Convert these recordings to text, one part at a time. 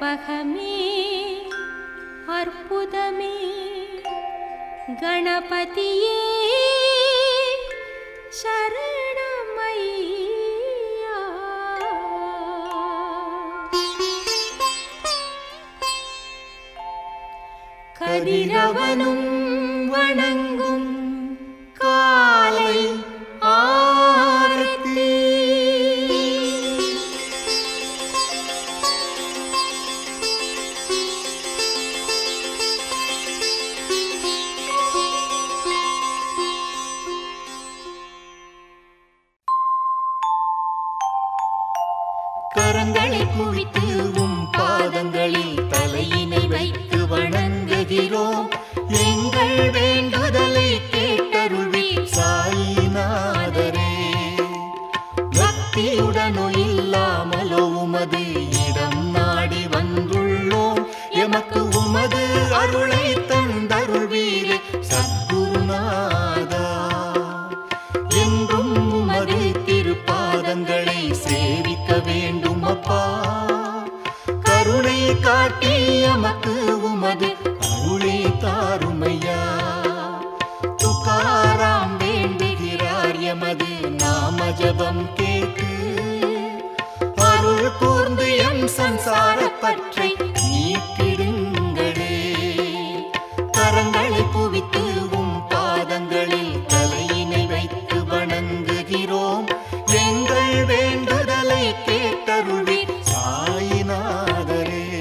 கற்பகமே அற்புதமே கணபதியே சரணமையா கதிரவனும் வணங்கும் காலை ஆரத்தி கரங்களை குவித்து உம் பாதங்களில் தலையினை வைத்து வணங்குகிறோம் எங்கள் வேண்டுதலை கேட்டருள்வி சாயிநாதரே பக்தியுடனோ இல்லாமலோ உமது இடம் நாடி வந்துள்ளோம் எமக்கு உமது அருளை தந்தருள்வீரே சத்குருநாதா என்றும் உமது திருப்பாதங்களை சேவிக்க வேண்டும் அப்பா கருணை காட்டி எமக்கு உமது அருளை தாருமையா துக்காராம் வேண்டுகிறார் எமது நாம ஜபம் கேட்டு அருள் கூர்ந்து எம் சம்சார பற்றை நீக்கிடுங்களே கரங்களை குவித்து உம் பாதங்களில் தலையினை வைத்து வணங்குகிறோம் எங்கள் வேண்டுதலை கேட்டருள்வி சாயிநாதரே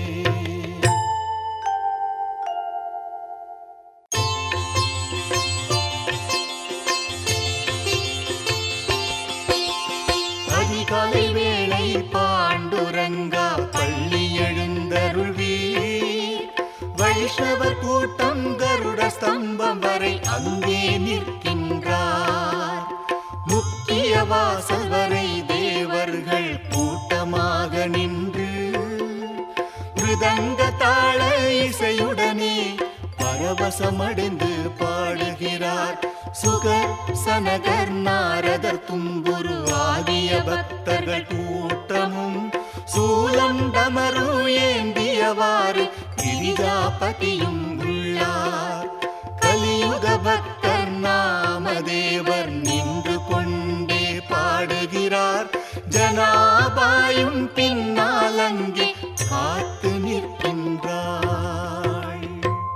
அதிகாலை வேளை பாண்டுரங்கா பள்ளி எழுந்தருள்வீர் வைஷ்ணவர் கூட்டம் கருட ஸ்தம்பம் வரை அங்கே நிற்கின்றார் முக்கிய வாசல் வரை தேவர்கள் கூட்டமாக நின்று மிருதங்க தாள இசையுடனே பரவசமடைந்து பாடுகிறார் சுகர் சனகர் நாரதர் தும்புரு ஆகிய பக்தர்கள் கூட்டமும் சூலம் டமரு ஏந்தியவாறு கிரிஜாபதியும் உள்ளார் கலியுக பக்தர் நாமதேவர் நின்று கொண்டே பாடுகிறார் ஜனாபாயும் பின்னால் அங்கே காத்து நிற்கின்றாள்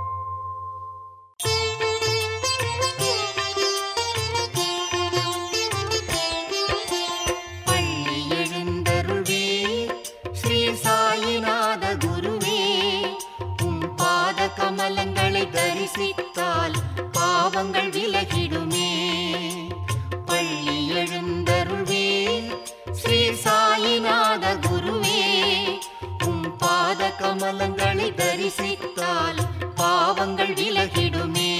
பள்ளி எழுந்தருள்வே ஸ்ரீ சாயிநாத குருவே உம் பாத கமலங்களை தரிசித்தால் பாவங்கள் விலகிடுமே பள்ளி எழுந்தருள்வே ஸ்ரீ சாயிநாத குருவே உம் பாத கமலங்களை தரிசித்தால் பாவங்கள் விலகிடுமே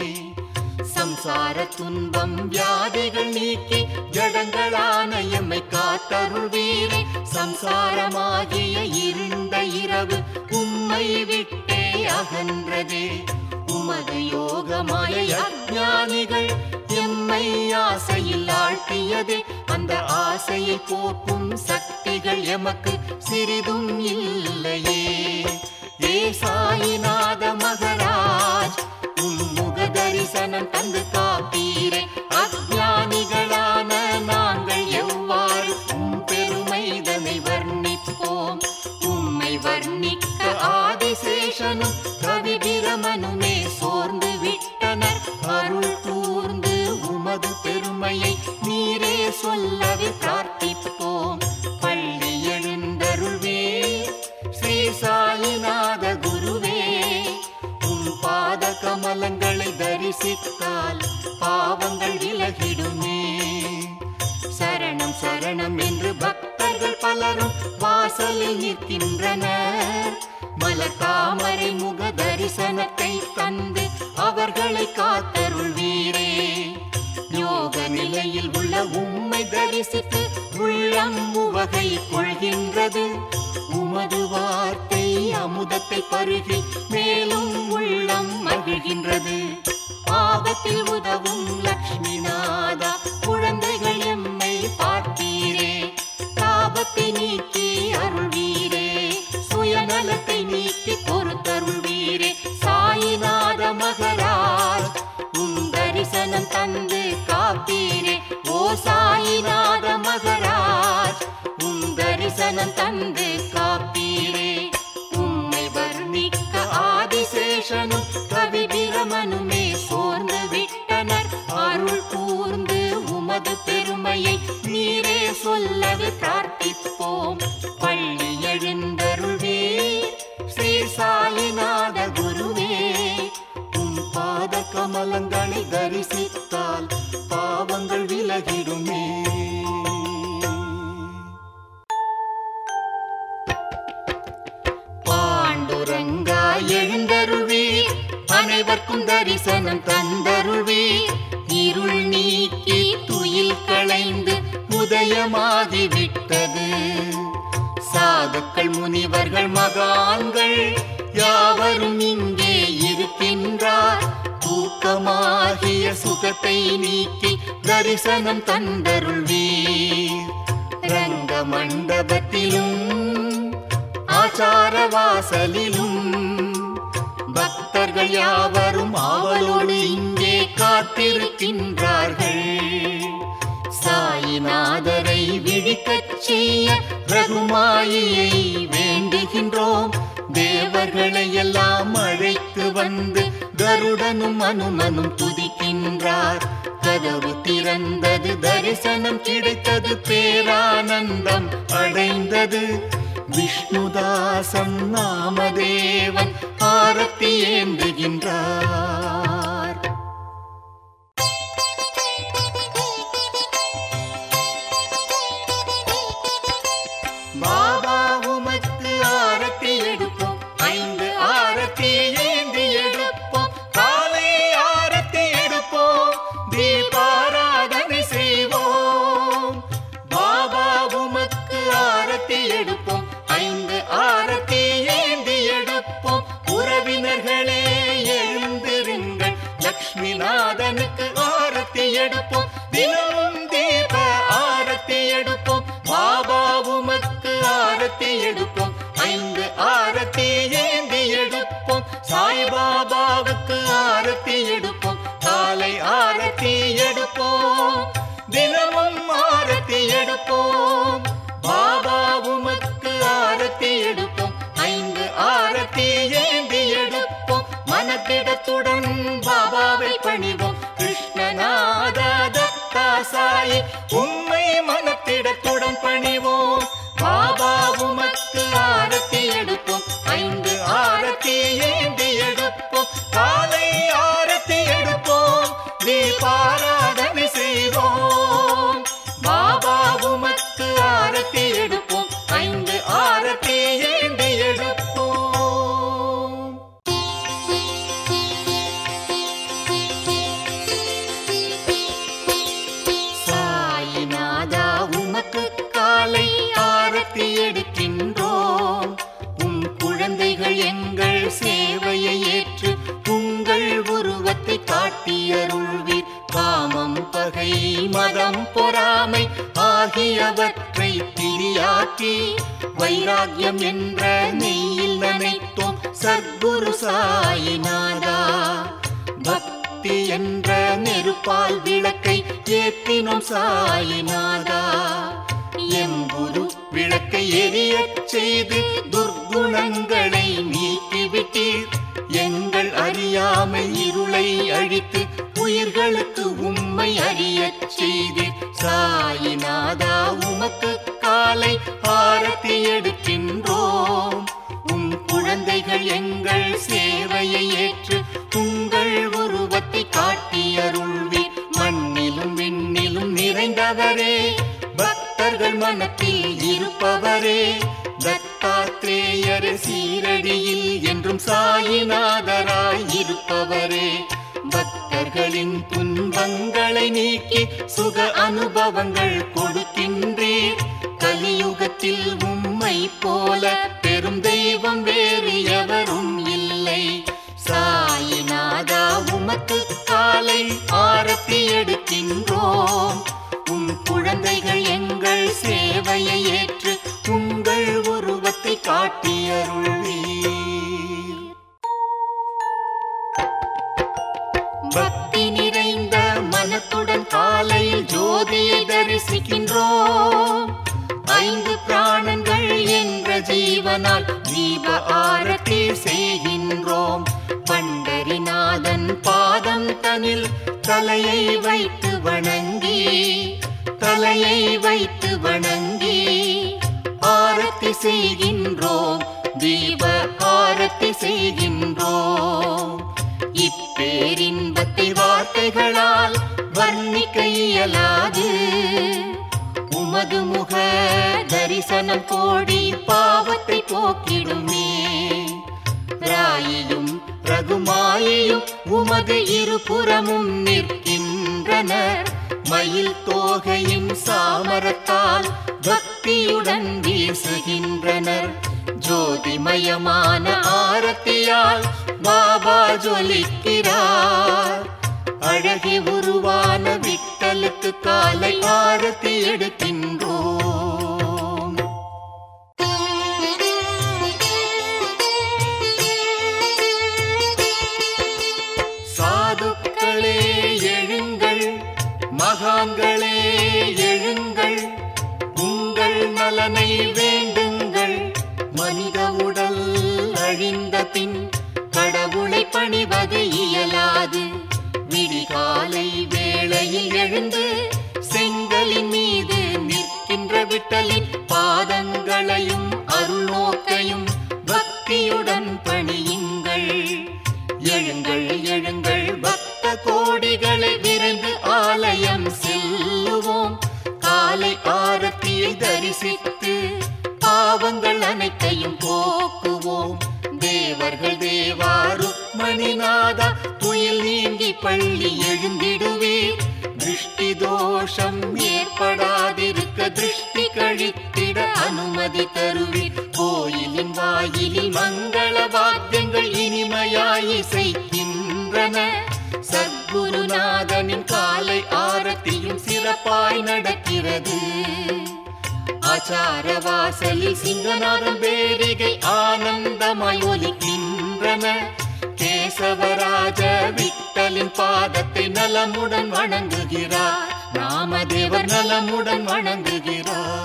சம்சார துன்பம் வியாதிகள் நீக்கி ஜடங்களான எம்மை காத்தருள்வீரே சம்சாரமாகிய இருண்ட இரவு உம்மை விட்டே அகன்றதே உமது யோகமாய அஞ்ஞானிகள் எம்மை ஆசையில் ஆழ்த்தியதே அந்த ஆசையை போக்கும் சக்திகள் எமக்கு சிறிதும் இல்லையே ஏ சாயிநாத மகராஜ் உம் முக தரிசனம் தந்து காப்பீரே அஞ்ஞானிகளான நாங்கள் எவ்வாறு உம் பெருமைதனை வர்ணிப்போம் உம்மை வர்ணிக்க ஆதிசேஷனும் கவி பிரமனுமே சோர்ந்து விட்டனர் அருள் கூர்ந்து உமது பெருமையை நீரே சொல்லவே பிரார்த்திப்போம் பள்ளி எழுந்தருள்வே ஸ்ரீ சாயிநாத குருவே உம் பாத கமலங்களை தரிசித்தால் பாவங்கள் விலகிடுமே சரணம் சரணம் என்று பக்தர்கள் பலரும் வாசலில் நிற்கின்றனர் மலர் தாமரை முக தரிசனத்தை தந்து அவர்களை காத்தருள்வீரே யோக நிலையில் உள்ள உம்மை தரிசித்து உள்ளம் உவகை கொள்கின்றது உமது வார்த்தை அமுதத்தை பருகி மேலும் உள்ளம் மகிழ்கின்றது ஆபத்தில் உதவும் லக்ஷ்மி நாதா குழந்தைகள் எம்மை பார்த்தீரே தாபத்தை நீக்கி அருள்வீரே சுய சாயிநாத மகராஜ் உம் தரிசனம் தந்து காப்பீரே உம்மை வர்ணிக்க ஆதிசேஷனும் கவி பிரமனுமே சோர்ந்து விட்டனர் அருள் கூர்ந்து உமது பெருமையை நீரே சொல்லவே பிரார்த்திப்போம் பள்ளி எழுந்தருள்வீர் ஸ்ரீ சாயிநாத குருவே உம் பாத கமலங்களை தரிசித்தால் பாவங்கள் விலகிடுமே பாண்டுரங்கா எழுந்தருள்வீர் அனைவர்க்கும் தரிசனம் தந்தருள்வீர் இருள் நீக்கி துயில் களைந்து உதயமாகிவிட்டது சாதுக்கள் முனிவர்கள் மகான்கள் யாவரும் இங்கே இருக்கின்றார் தூக்கமாகிய சுகத்தை நீக்கி தரிசனம் தந்தருள்வீர் ரங்க மண்டபத்திலும் ஆச்சார வாசலிலும் பக்தர்கள் யாவரும் ஆவலோடு இங்கே காத்திருக்கின்றார்கள் சாயிநாதரை விழிக்கச் செய்ய ரகுமாயியை வேண்டுகின்றோம் தேவர்களை எல்லாம் அழைத்து வந்து கருடனும் அனுமனும் துதிக்கின்றார் கதவு திறந்தது தரிசனம் கிடைத்தது பேரானந்தம் அடைந்தது விஷ்ணுதாசன் நாமதேவன் ஆரத்தி ஏந்துகின்றார் பாபா உமக்கு ஆரத்தி எடுப்போம் ஐந்து ஆரத்தி ஏந்தி எடுப்போம் காலை ஆரத்தி எடுப்போம் தீபாராதனை செய்வோம் பாபா உமக்கு ஆரத்தி எடுப்போம் ஐந்து ஆரத்தி ஏந்தி எடுப்போம் உறவினர்களே எழுந்திருங்கள் லக்ஷ்மிநாதனுக்கு ஆரத்தி எடுப்போம் தினமும் தீப ஆரத்தி எடுப்போம் பாபா உமக்கு ஆரத்தி எடுப்போம் ஐந்து ஆரத்தி ஏந்தி எடுப்போம் சாய்பாபாவுக்கு ஆரத்தி எடுப்போம் காலை ஆரத்தி எடுப்போம் தினமும் ஆரத்தி எடுப்போம் பாபா உமக்கு ஆரத்தி எடுப்போம் ஐந்து ஆரத்தி ஏந்தி எடுப்போம் மனத்திடத்துடன் பாபாவை பணிவோம் கிருஷ்ணநாத தத்தா சாயி உம்மை மனத்திடத்துடன் பணிவோம் பாபா உமக்கு ஆரத்தி எடுப்போம் ஐந்து ஆரத்தி ஏந்தி எடுப்போம் காலை ஆரத்தி எடுப்போம் தீபாராதனை செய்வோம் பாபா உமக்கு ஆரத்தி எடுப்போம் ஐந்து ஆரத்தி ஏந்தி எடுப்போம் சாயிநாதா உமக்கு காலை ஆரத்தி எடுக்கின்றோம் உம் குழந்தைகள் எங்கள் சேவையை ஏற்று உங்கள் உருவத்தை காட்டியருள்வீர் காமம் பகை மதம் பொறாமை ஆகியவற்றை திரியாக்கி வைராக்கியம் என்ற நெய்யில் நனைத்தோம் சர்க்குரு சாயிநாதா பக்தி என்ற நெருப்பால் விளக்கை ஏற்றினோம் சாயிநாதா எம் குரு விளக்கை எரியச் செய்து துர்குணங்களை நீக்கிவிட்டீர் எங்கள் அறியாமை இருளை அழித்து உயிர்களுக்கு உம்மை அறியச் செய்தீர் சாயிநாதா உமக்கு காலை ஆரத்தி எடுக்கின்றோம் உம் குழந்தைகள் எங்கள் சேவையை ஏற்று உங்கள் உருவத்தை காட்டியருள்வீர் மண்ணிலும் விண்ணிலும் நிறைந்தவரே பக்தர்கள் மனத்தில் இருப்பவரே தத்தாத்ரேயர் சீரடியில் என்றும் சாயிநாதராய் இருப்பவரே பக்தர்களின் துன்பங்களை நீக்கி சுக அனுபவங்கள் கொடுக்கின்றீர் கலியுகத்தில் உம்மை போல பெரும் தெய்வம் வேறு எவரும் இல்லை சாயிநாதா உமக்கு காலை ஆரத்தி எடுக்கின்றோம் உம் குழந்தைகள் எங்கள் சேவையை ஏற்று உங்கள் உருவத்தை காட்டியருள்வீர் பக்தி நிறைந்த மனத்துடன் காலையில் ஜோதியை தரிசிக்கின்றோம் ஐந்து பிராணங்கள் என்ற ஜீவனால் தீப ஆரத்தி செய்கின்றோம் பண்டரிநாதன் பாதம் தனில் தலையை வைத்து வணங்கி தலையை வைத்து வணங்கி ஆரத்தி செய்கின்றோம் தீப ஆரத்தி செய்கின்றோம் இப்பேரின்பத்தை வார்த்தைகளால் வர்ணிக்க இயலாது உமது முக தரிசனம் கோடி பாவத்தை போக்கிடுமே ராயியும் ரகுமாயியும் உமது இருபுறமும் நிற்கின்றனர் மயில் தோகையின் சாமரத்தால் பக்தியுடன் வீசுகின்றனர் ஜோதிமயமான ஆரத்தியால் பாபா ஜொலிக்கிறார் அழகி உருவான விட்டலுக்கு காலை ஆரத்தி எடுக்கின்றோம் சாதுக்களே எழுங்கள் மகான்களே எழுங்கள் உங்கள் நலனை வேண்டுங்கள் மனித உடல் அழிந்த பின் கடவுளை பணிவது இயலாது விடிகாலை வேளையில் எழுந்து செங்கலின் மீது நிற்கின்ற விட்டலின் பாதங்களையும் அருள்நோக்கையும் பக்தியுடன் பணியுங்கள் எழுங்கள் எழுங்கள் பக்த கோடிகளை விரைந்து ஆலயம் செல்லுவோம் காலை ஆரத்தியை தரிசித்து பாவங்கள் அனைத்தையும் போக்குவோம் தேவர்கள் தேவா ருக்மணிநாதா துயில் நீங்கி பள்ளி எழுந்திடுவீர் திருஷ்டி தோஷம் ஏற்படாதிருக்க திருஷ்டி கழித்திட அனுமதி தருவீர் கோயிலின் வாயிலில் மங்கள வாத்தியங்கள் இனிமையாய் இசைக்கின்றன சத்குருநாதனின் காலை ஆரத்தியும் சிறப்பாய் நடக்கிறது ஆச்சார வாசலில் சிங்கநாதம் பேரிகை ஆனந்தமாய் ஒலிக்கின்றன கேசவராஜ விட்டலின் பாதத்தை நலமுடன் வணங்குகிறார் நாமதேவர் நலமுடன் வணங்குகிறார்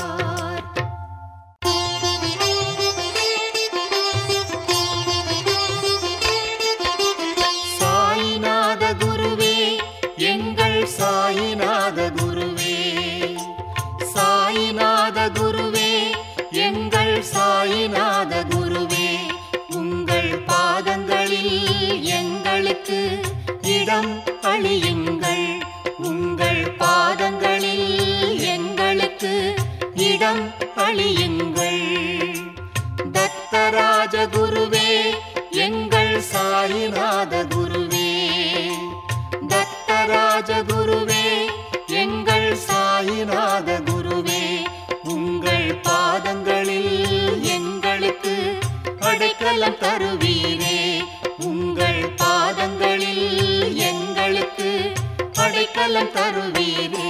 சாயிநாத குருவே எங்கள் சாயிநாத குருவே சாயிநாத குருவே எங்கள் சாயிநாத குருவே உங்கள் பாதங்களில் எங்களுக்கு இடம் அழியுங்கள் உங்கள் பாதங்களில் எங்களுக்கு இடம் அழியுங்கள் தத்தராஜ குருவே எங்கள் சாயிநாத குருவே தத்தராஜ குருவே எங்கள் சாயிநாத குருவே உங்கள் பாதங்களில் எங்களுக்கு அடைக்கலம் தருவீரே உங்கள் பாதங்களில் எங்களுக்கு அடைக்கலம் தருவீரே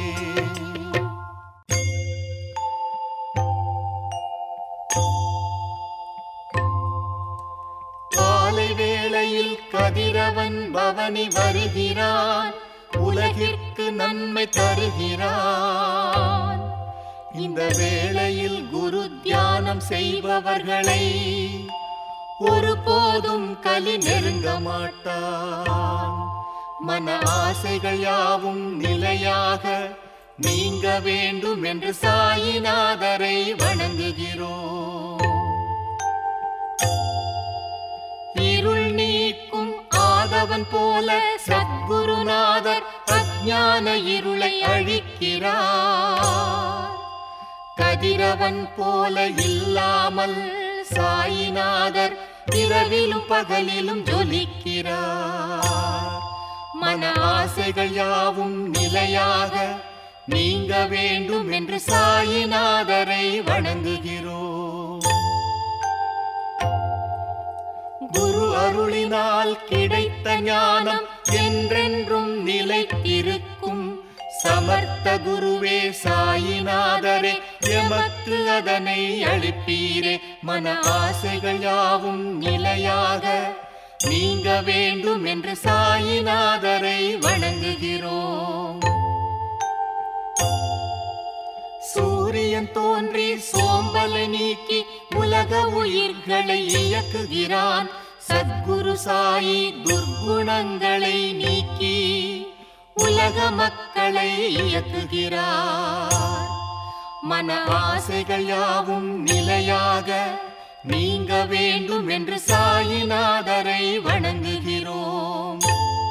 காலை வேளையில் கதிரவன் பவனி வருகிறான் உலகிற்கு நன்மை தருகிறான் இந்த வேளையில் குரு தியானம் செய்பவர்களை ஒருபோதும் கலி நெருங்க மாட்டான் மன ஆசைகள் யாவும் நிலையாக நீங்க வேண்டும் என்று சாயிநாதரை வணங்குகிறோம் இருள் நீக்கும் ஆதவன் போல சத்குருநாதர் அஞ்ஞான இருளை அழிக்கிறார் கதிரவன் போல இல்லாமல் சாயிநாதர் இரவிலும் பகலிலும் ஜொலிக்கிறார் மன ஆசைகள் யாவும் நிலையாக நீங்க வேண்டும் என்று சாயிநாதரை வணங்குகிறோம் குரு அருளினால் கிடைத்த ஞானம் என்றென்றும் நிலைத்திருக்கும் சமர்த்த குருவே சாயிநாதரே எமக்கு அதனை அளிப்பீரே மன ஆசைகள் யாவும் நிலையாக நீங்க வேண்டும் என்று சாயிநாதரை வணங்குகிறோம் சூரியன் தோன்றி சோம்பலை நீக்கி உலக உயிர்களை இயக்குகிறான் சத்குரு சாயி துர்குணங்களை நீக்கி உலக மக்களை இயக்குகிறார் மன ஆசைகள் யாவும் நிலையாக நீங்க வேண்டும் என்று சாயிநாதரை வணங்குகிறோம்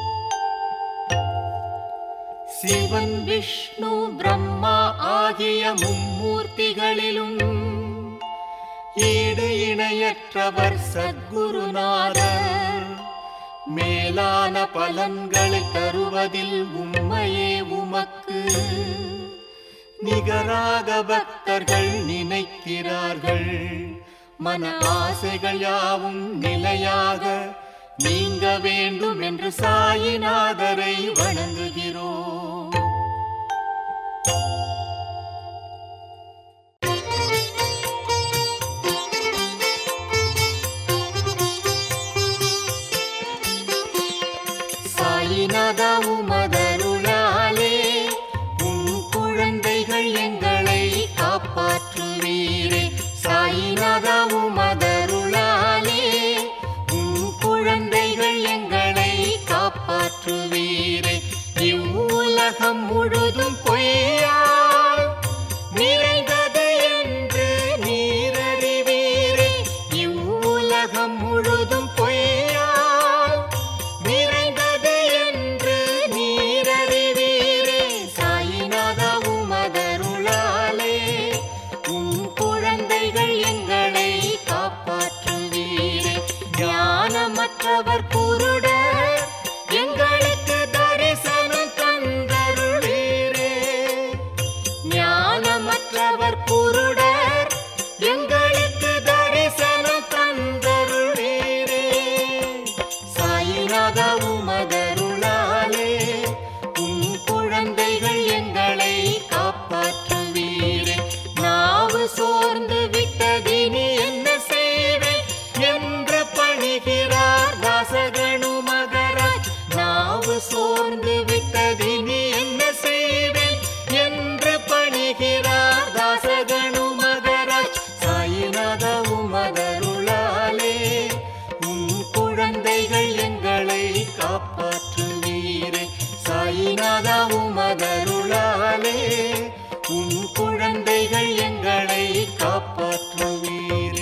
சிவன் விஷ்ணு பிரம்மா ஆகிய மும்மூர்த்திகளிலும் ஈடு இணையற்றவர் சத்குருநாதர் மேலான பலன்களை தருவதில் உண்மையே உமக்கு நிகராக பக்தர்கள் நினைக்கிறார்கள் மன ஆசைகள் யாவும் நிலையாக நீங்க வேண்டும் என்று சாயிநாதரை வணங்குகிறோம் சாயிநாதா உமதருளாலே உம் குழந்தைகள் எங்களை காப்பாற்றுவீரே சாயிநாதா உமதருளாலே உம் குழந்தைகள் எங்களை காப்பாற்றுவீரே இவ்வுலகம் முழுதும் பொய்யால் நிறைந்தது என்று நீரறிவீரே இவ்வுலகம் முழுதும் பொய்யால் நிறைந்தது என்று நீரறிவீரே சாயிநாதா உமதருளாலே உம் குழந்தைகள் எங்களை காப்பாற்றுவீரே ஞானமற்றவர் குருடர் எங்களுக்கு தரிசனம் தந்தருளீரே ஞானமற்றவர் குருடர் எங்களுக்கு தரிசனம் தந்தருளீரே சாயிநாதா உமதருளாலே உம் குழந்தைகள் எங்களை காப்பாற்றுவீரே நாவு சோர்ந்து விட்டதினி என்ன செய்வேன் என்று பணிகிறார் தாசகனு மகராஜ் நாவு சோர்ந்து விட்டதினி என்ன செய்வேன் என்று பணிகிறார் தாசகனு மகராஜ் சாயிநாத உமதருளாலே உம் குழந்தைகள் எங்களை காப்பாற்றுவீரே சாயிநாதா உமதருளாலே உம் குழந்தைகள் எங்களை காப்பாற்றுவீரே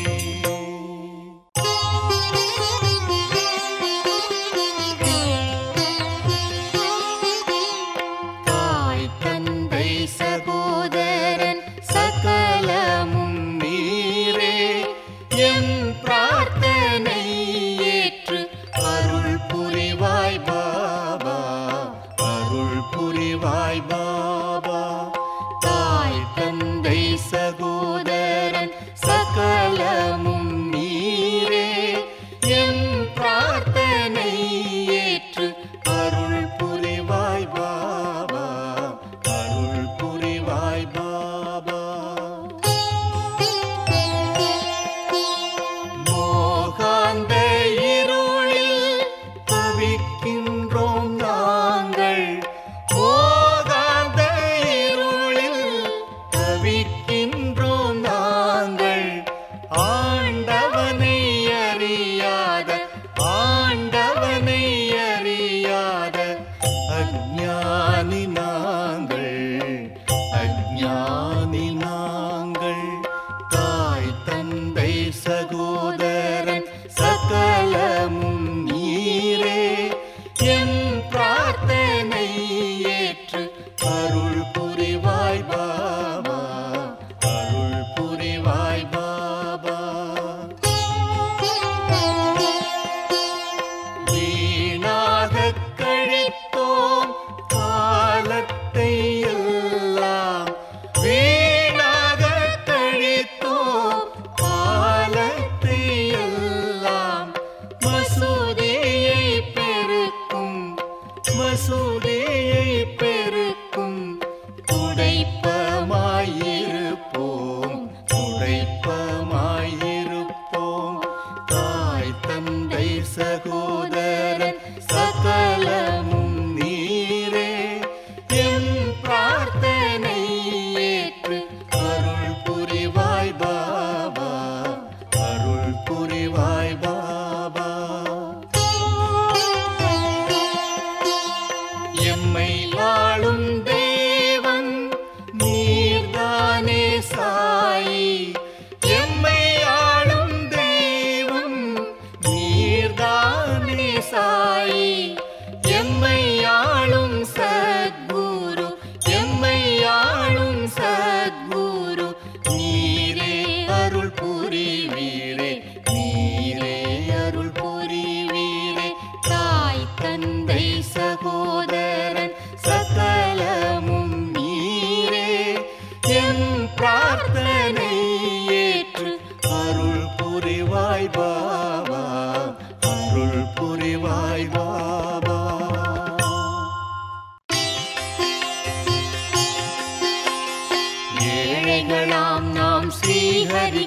தாய் தந்தை சகோதரன் சகலமும் நீரே எம் பிரார்த்தனை ஏற்று அருள் புரிவாய் பாபா அருள் புரிவாய் பாபா தாய் தந்தை சகோதரன் சகல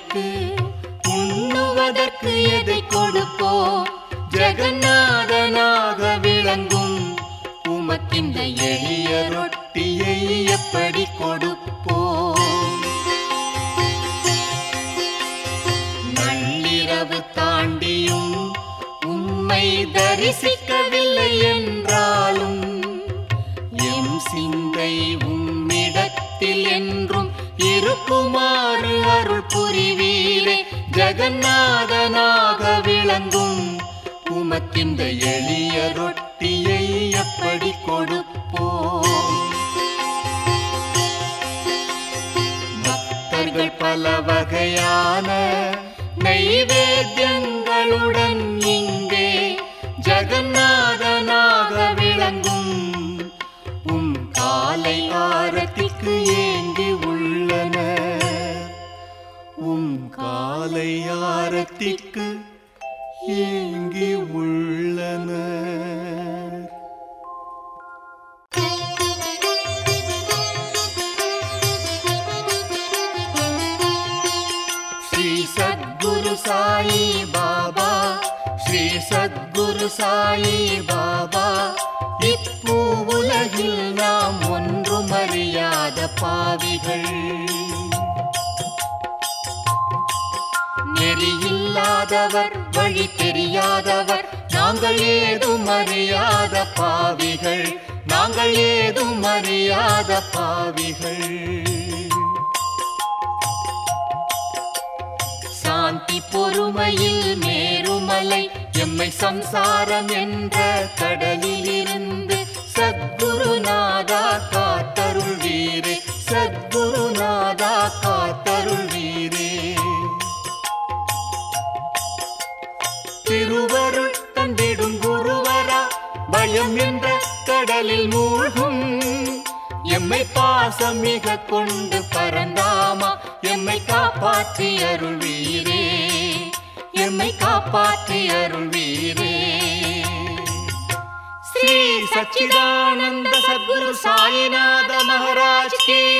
உமக்கு உண்ணுவதற்கு எதை கொடுப்போம் ஜெகநாதனாக விளங்கும் உமக்கிந்த எளிய ரொட்டியை எப்படி கொடுப்போம் நள்ளிரவு தாண்டியும் உம்மை தரிசிக்கவில்லை என்றாலும் எம் சிந்தை உம்மிடத்தில் என்றும் இருக்குமாறு அருள் புரிவீரே ஜெகநாதனாக விளங்கும் உமக்கிந்த எளிய ரொட்டியை எப்படி கொடுப்போம் பக்தர்கள் பல வகையான நைவேத்தியங்களுடன் இங்கே ஜெகநாதனாக விளங்கும் உம் காலை ஆரத்திக்கு ஏங்கி உள்ளனர் உம் காலை ஆரத்திக்கு ஏங்கி உள்ளனர் ஸ்ரீ சத்குரு சாயி பாபா ஸ்ரீ சத்குரு சாயி பாபா இப்பூ உலகில் நாம் ஒன்றும் அறியாத பாவிகள் நெறியில்லாதவர் வழி தெரியாதவர் நாங்கள் ஏதும் அறியாத பாவிகள் நாங்கள் ஏதும் அறியாத பாவிகள் சாந்தி பொறுமையில் மேருமலை எம்மை சம்சாரம் என்ற கடலில் இருந்து சத்குருநாதா காத்தருள் வீரே சத்குருநாதா காத்தருள் வீரே திருவருள் தந்திடும் குருவரா பயம் என்ற கடலில் மூழ்கும் எம்மை பாசம் மிக கொண்டு பரந்தாமா எம்மை காப்பாற்றி அருள்வீரே எம்மை காப்பாற்றி அருள்வீரே ஸ்ரீ சச்சிதானந்த சத்குரு சாயிநாத மகாராஜ் கே